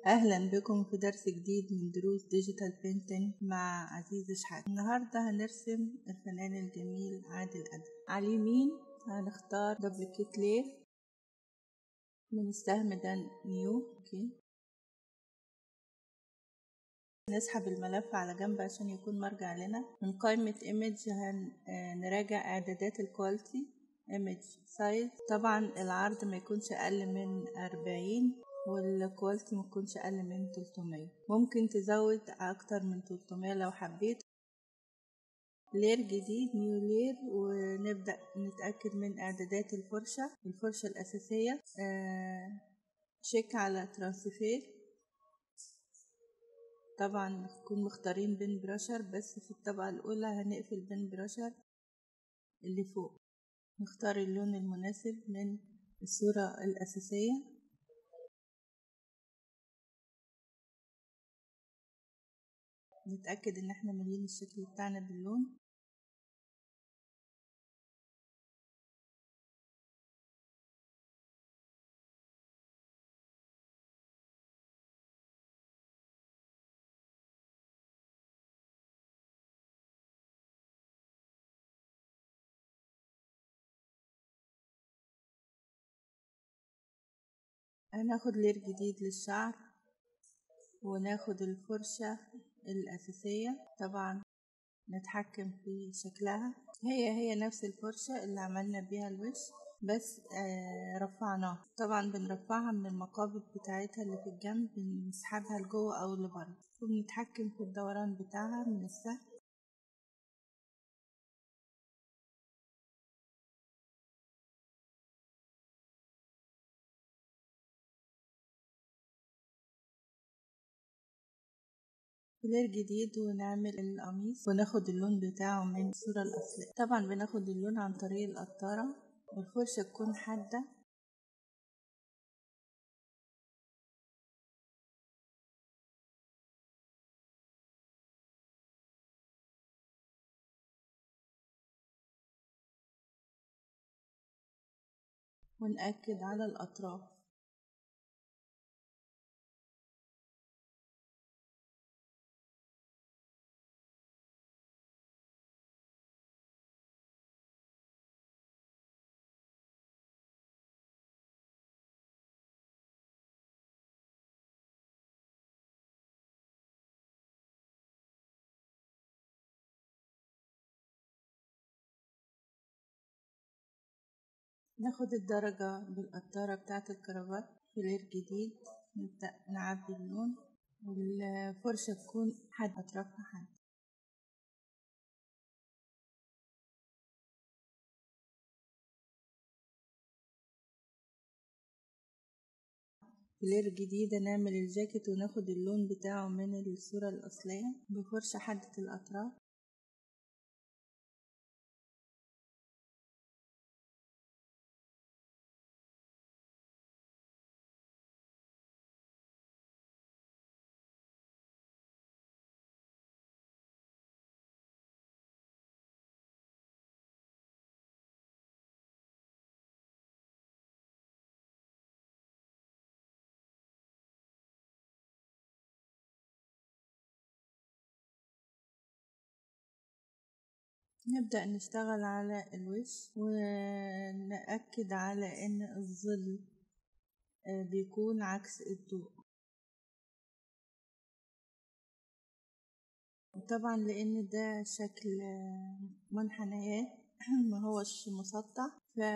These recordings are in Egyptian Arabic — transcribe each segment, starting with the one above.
أهلا بكم في درس جديد من دروس ديجيتال بينتينج مع عزيز شحات النهاردة هنرسم الفنان الجميل عادل أدم على اليمين هنختار دبليكيت لير من السهم ده نيو اوكي نسحب الملف على جنب عشان يكون مرجع لنا من قائمة ايمج هنراجع اعدادات الكواليتي ايمج سايز طبعا العرض ما يكونش اقل من 40 والكواليتي ما تكونش اقل من 300 ممكن تزود اكتر من 300 لو حبيت لير جديد نيو لير ونبدأ نتأكد من اعدادات الفرشة الفرشة الأساسية آه شيك على ترانسفير طبعا نكون مختارين بين براشر بس في الطبقة الأولى هنقفل بين براشر اللي فوق نختار اللون المناسب من الصورة الأساسية نتأكد إن احنا مالين الشكل بتاعنا باللون هناخد لير جديد للشعر وناخد الفرشة الأساسية طبعا نتحكم في شكلها هي هي نفس الفرشة اللي عملنا بيها الوش بس آه رفعناها طبعا بنرفعها من المقابض بتاعتها اللي في الجنب بنسحبها لجوه أو لبره وبنتحكم في الدوران بتاعها من السهم فلير جديد ونعمل القميص وناخد اللون بتاعه من الصورة الأصلية طبعا بناخد اللون عن طريق القطارة والفرشة تكون حادة ونأكد على الأطراف ناخد الدرجة بالقطارة بتاعة الكرافات فلير جديد نبدأ نعبي اللون والفرشة تكون حد أطرافها حد فلير جديدة نعمل الجاكيت وناخد اللون بتاعه من الصورة الأصلية بفرشة حادة الأطراف نبدأ نشتغل على الوش ونأكد على إن الظل بيكون عكس الضوء طبعا لأن ده شكل منحنيات ما هوش مسطح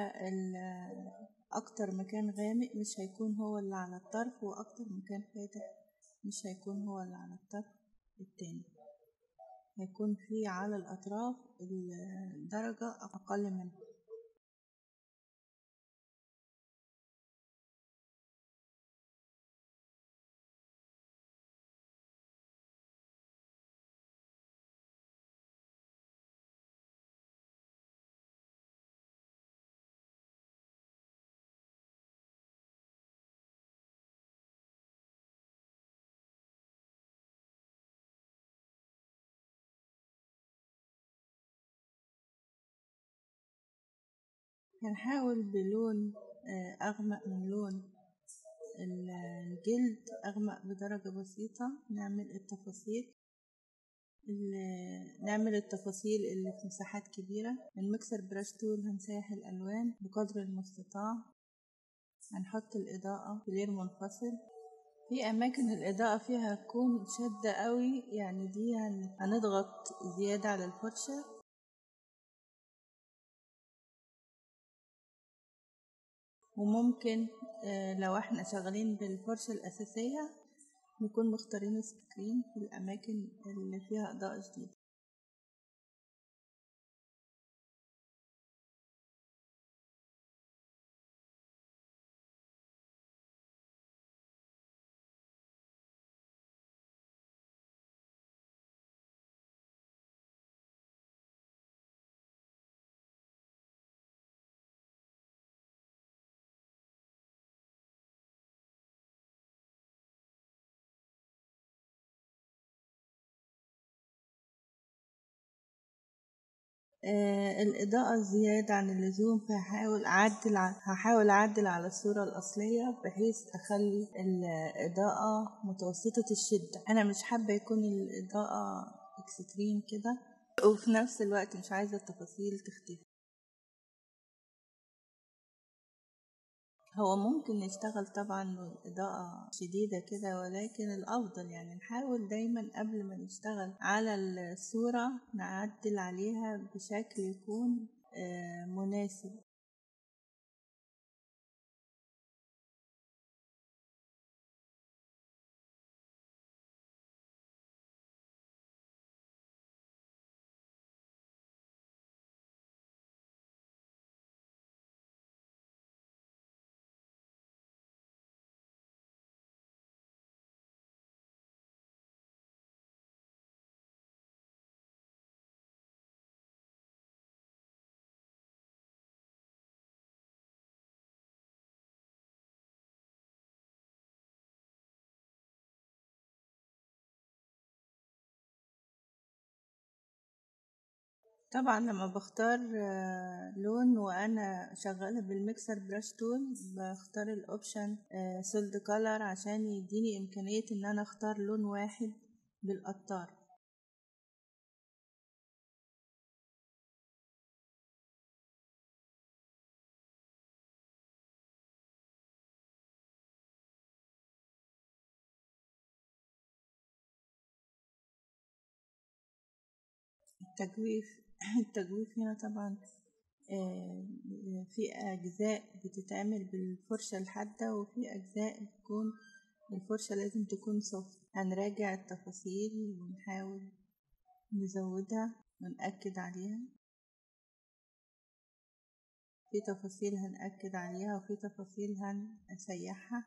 فأكتر مكان غامق مش هيكون هو اللي على الطرف وأكتر مكان فاتح مش هيكون هو اللي على الطرف التاني هيكون في على الأطراف الدرجة أقل منها هنحاول بلون أغمق من لون الجلد أغمق بدرجة بسيطة نعمل التفاصيل نعمل التفاصيل اللي في مساحات كبيرة المكسر براش تول هنسيح الألوان بقدر المستطاع هنحط الإضاءة في لير منفصل في أماكن الإضاءة فيها تكون شادة قوي يعني دي هنضغط زيادة على الفرشة وممكن لو احنا شغالين بالفرشة الأساسية نكون مختارين سكرين في الأماكن اللي فيها إضاءة شديدة آه الإضاءة زيادة عن اللزوم فهحاول أعدل هحاول أعدل على الصورة الأصلية بحيث أخلي الإضاءة متوسطة الشدة أنا مش حابة يكون الإضاءة إكستريم كده وفي نفس الوقت مش عايزة التفاصيل تختفي هو ممكن نشتغل طبعا بإضاءة شديدة كده ولكن الأفضل يعني نحاول دايما قبل ما نشتغل على الصورة نعدل عليها بشكل يكون مناسب طبعا لما بختار لون وانا شغالة بالميكسر براش تول بختار الاوبشن سولد كولر عشان يديني امكانية ان انا اختار لون واحد بالقطار التجويف التجويف هنا طبعا في أجزاء بتتعمل بالفرشة الحادة وفي أجزاء بتكون الفرشة لازم تكون سوفت هنراجع التفاصيل ونحاول نزودها ونأكد عليها في تفاصيل هنأكد عليها وفي تفاصيل هنسيحها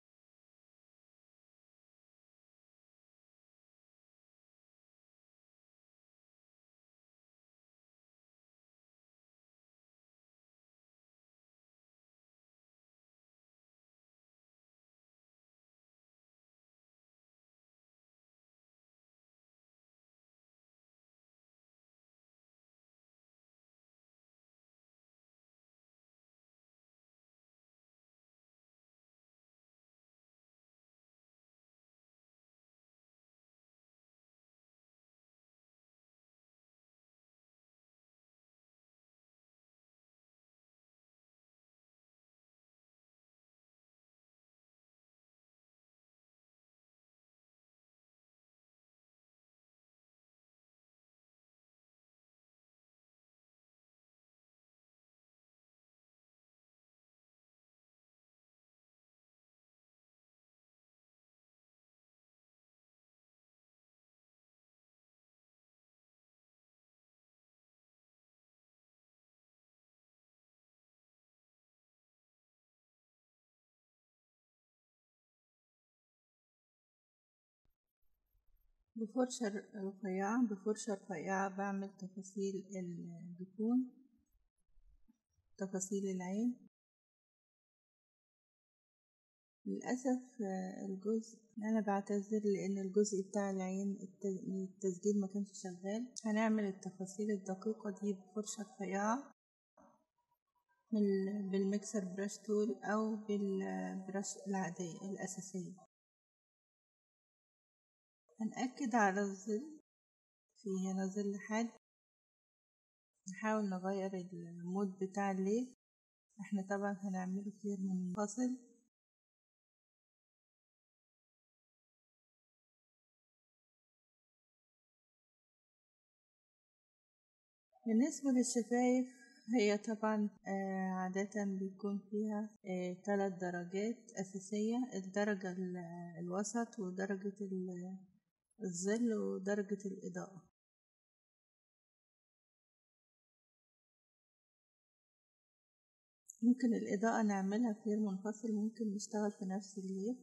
بفرشة رفيعة بفرشة رفيعة بعمل تفاصيل الجفون تفاصيل العين للأسف الجزء أنا بعتذر لأن الجزء بتاع العين التسجيل ما كانش شغال هنعمل التفاصيل الدقيقة دي بفرشة رفيعة بال- بالميكسر براش تول أو بالبراش العادية الأساسية هنأكد على الظل في هنا ظل حاد نحاول نغير المود بتاع الليل احنا طبعا هنعمله كتير منفصل بالنسبة للشفايف هي طبعا آه، عادة بيكون فيها آه، ثلاث درجات أساسية الدرجة ال- الوسط ودرجة ال- الظل ودرجة الإضاءة ممكن الإضاءة نعملها في غير منفصل ممكن نشتغل في نفس الليل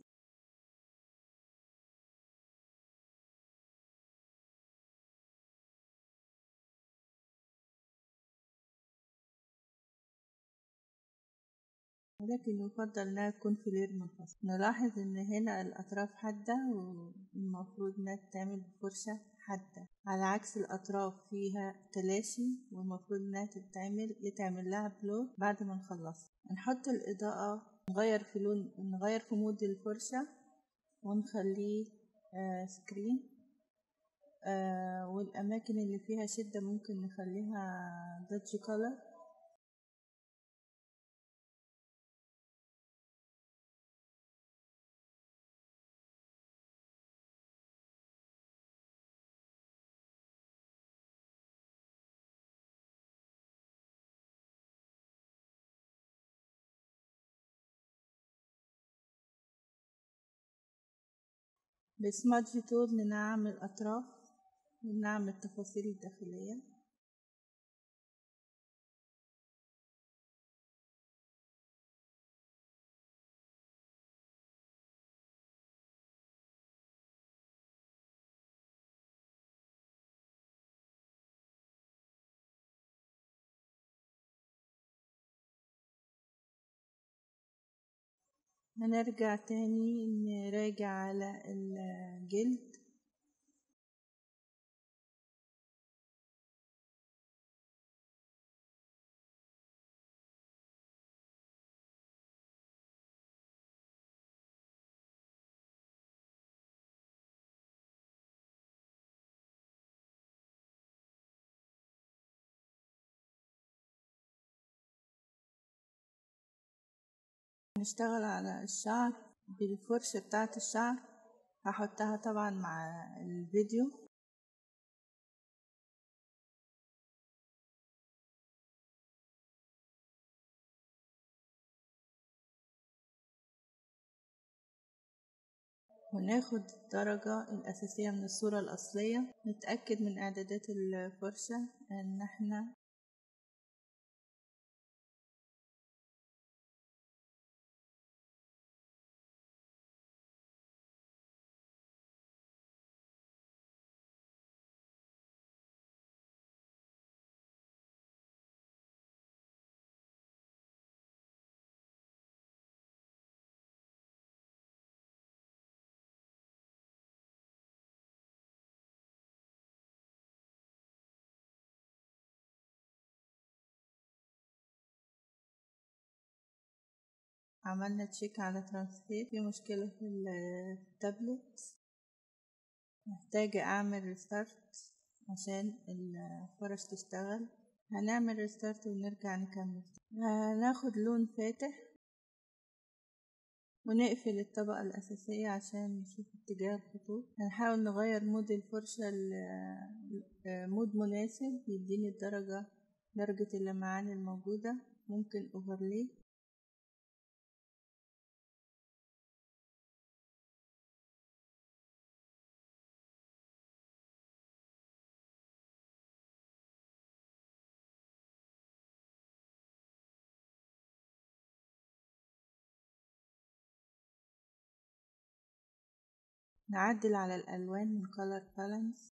ولكن يفضل إنها تكون في ليل منفصل نلاحظ إن هنا الأطراف حادة والمفروض إنها تتعمل بفرشة حادة على عكس الأطراف فيها تلاشي والمفروض إنها تتعمل يتعمل لها بلو بعد ما نخلصها نحط الإضاءة نغير في لون نغير في مود الفرشة ونخليه آه سكرين آه والأماكن اللي فيها شدة ممكن نخليها داتشي كولر بسمادج تول ننعم الأطراف ونعمل التفاصيل الداخلية هنرجع تاني نراجع على الجلد نشتغل على الشعر بالفرشة بتاعة الشعر هحطها طبعا مع الفيديو وناخد الدرجة الأساسية من الصورة الأصلية نتأكد من إعدادات الفرشة إن احنا عملنا تشيك على ترانسليت في مشكلة في التابلت محتاجة أعمل ريستارت عشان الفرش تشتغل هنعمل ريستارت ونرجع نكمل هناخد لون فاتح ونقفل الطبقة الأساسية عشان نشوف اتجاه الخطوط هنحاول نغير مود الفرشة مود مناسب يديني الدرجة درجة اللمعان الموجودة ممكن اوفرلي نعدل على الألوان من color balance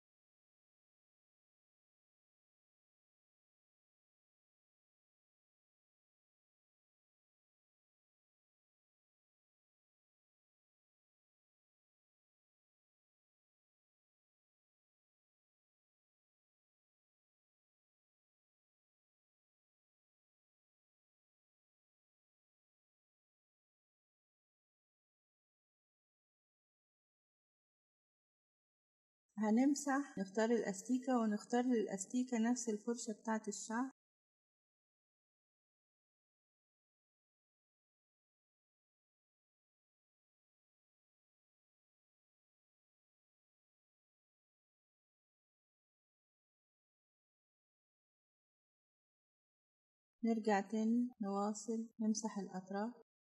هنمسح نختار الأستيكة ونختار للأستيكة نفس الفرشة بتاعة الشعر نرجع تاني نواصل نمسح الأطراف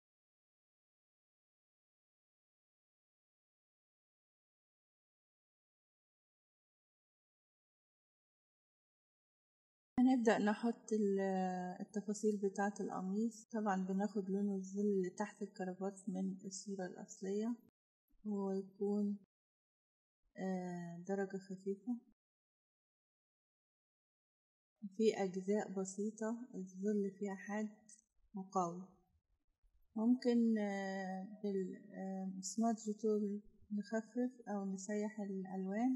هنبدأ نحط التفاصيل بتاعة القميص طبعا بناخد لون الظل اللي تحت الكرافات من الصورة الأصلية هو يكون درجة خفيفة في أجزاء بسيطة الظل فيها حاد وقوي ممكن بالسمادج تول نخفف أو نسيح الألوان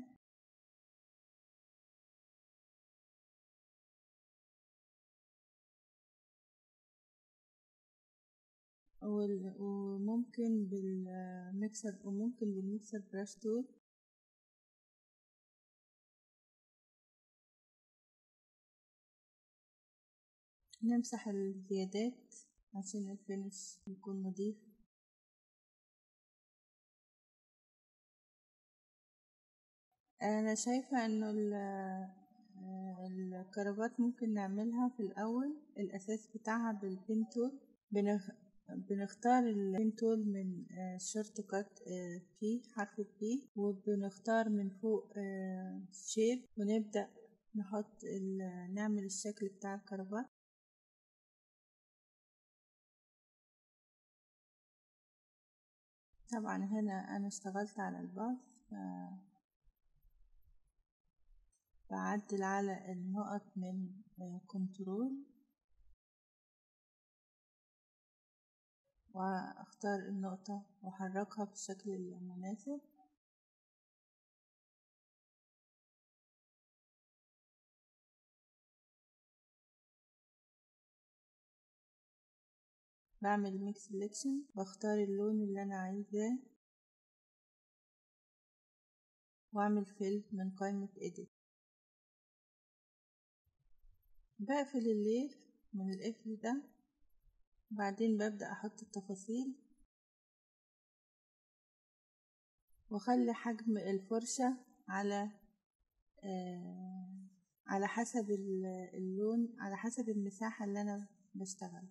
وممكن بالميكسر وممكن بالميكسر براش تول نمسح الزيادات عشان الفينش يكون نضيف انا شايفة انه الكرافات ممكن نعملها في الاول الاساس بتاعها بالبنتول بنخ... بنختار البنتول من شورت كات بي حرف بي وبنختار من فوق شيب ونبدأ نحط نعمل الشكل بتاع الكرافات طبعا هنا أنا اشتغلت على الباص ف... بعدل على النقط من كنترول واختار النقطة واحركها بالشكل المناسب بعمل ميكس سelection بختار اللون اللي انا عايزاه واعمل فيل من قائمة edit بقفل الليل من القفل ده بعدين ببدأ احط التفاصيل واخلي حجم الفرشة على آه على حسب اللون على حسب المساحة اللي انا بشتغل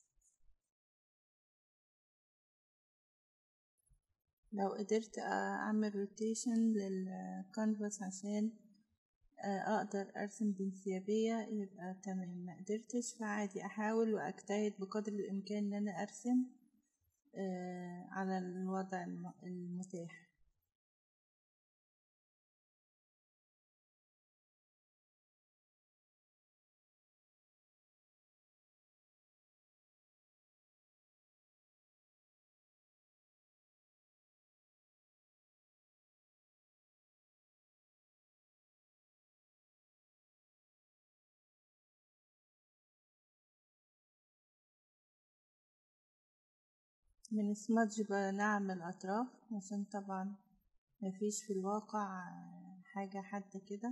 لو قدرت اعمل روتيشن للكانفاس عشان اقدر ارسم بانسيابية يبقى تمام ما قدرتش فعادي احاول واجتهد بقدر الامكان ان انا ارسم على الوضع المتاح من السمادج بنعمل الأطراف عشان طبعا مفيش في الواقع حاجة حادة كده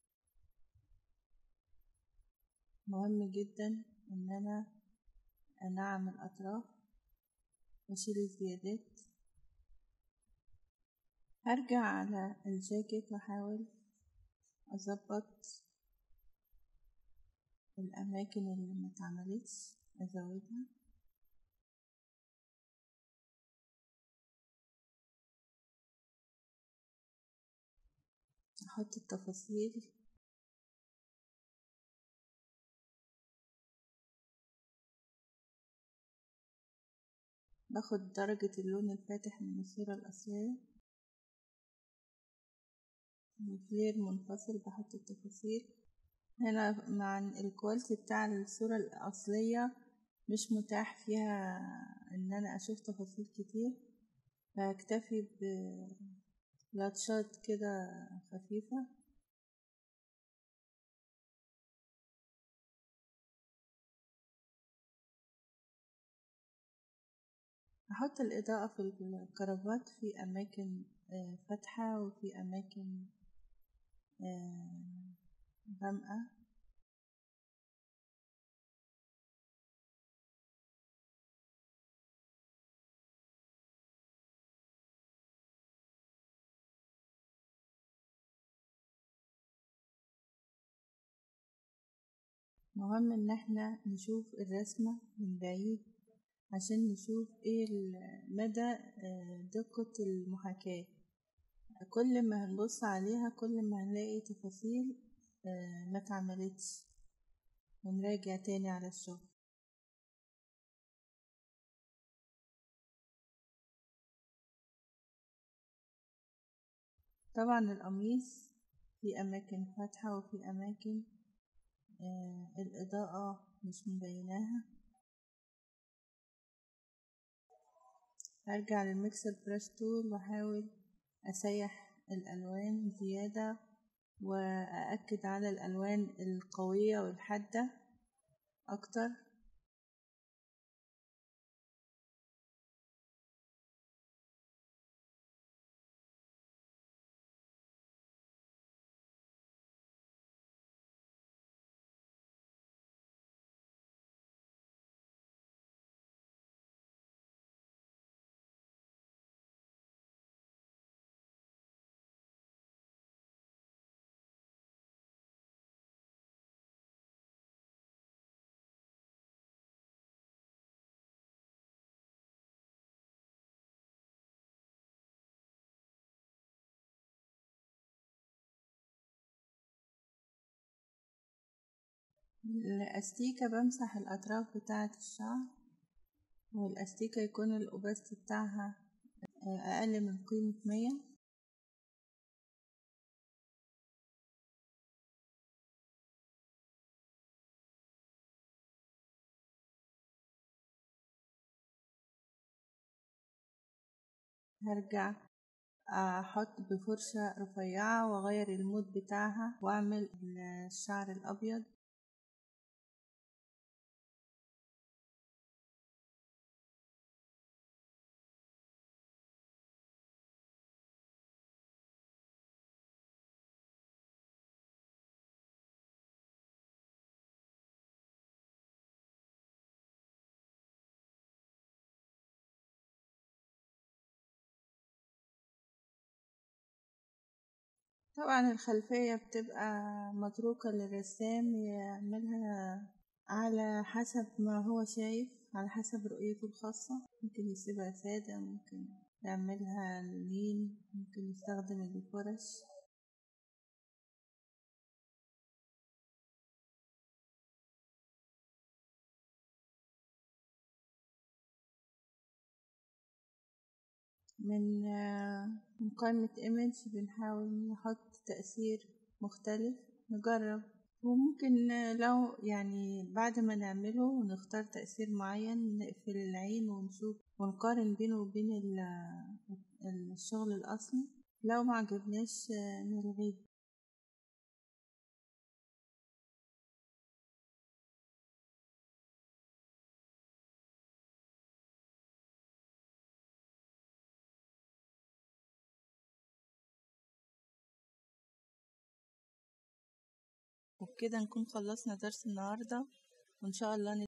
مهم جدا ان انا انعم الأطراف واشيل الزيادات هرجع على الجاكيت واحاول اظبط الاماكن اللي متعملتش ازودها احط التفاصيل باخد درجة اللون الفاتح من الصورة الأصلية وفلير منفصل بحط التفاصيل هنا مع الكواليتي بتاع الصورة الأصلية مش متاح فيها ان انا اشوف تفاصيل كتير فاكتفي بلاتشات كده خفيفة أحط الإضاءة في الكرافات في أماكن فاتحة وفي أماكن آه، غامقة مهم ان احنا نشوف الرسمة من بعيد عشان نشوف ايه ال- مدى آه، دقة المحاكاة كل ما هنبص عليها كل ما هنلاقي تفاصيل آه، ما اتعملتش ونراجع تاني على الشغل طبعا القميص في أماكن فاتحة وفي أماكن آه، الإضاءة مش مبيناها هرجع للميكسر براش تول وأحاول أسيح الألوان زيادة وأأكد على الألوان القوية والحادة أكتر الأستيكة بمسح الأطراف بتاعة الشعر والأستيكة يكون الأوباستي بتاعها أقل من قيمة مية هرجع أحط بفرشة رفيعة وأغير المود بتاعها وأعمل الشعر الأبيض طبعا الخلفية بتبقى متروكة للرسام يعملها على حسب ما هو شايف على حسب رؤيته الخاصة ممكن يسيبها سادة ممكن يعملها لين ممكن يستخدم الفرش من آه، من قائمة ايمج بنحاول نحط تأثير مختلف نجرب وممكن آه، لو يعني بعد ما نعمله ونختار تأثير معين نقفل العين ونشوف ونقارن بينه وبين ال- الشغل الأصلي لو ما عجبناش آه، نلغيه وبكده نكون خلصنا درس النهاردة وإن شاء الله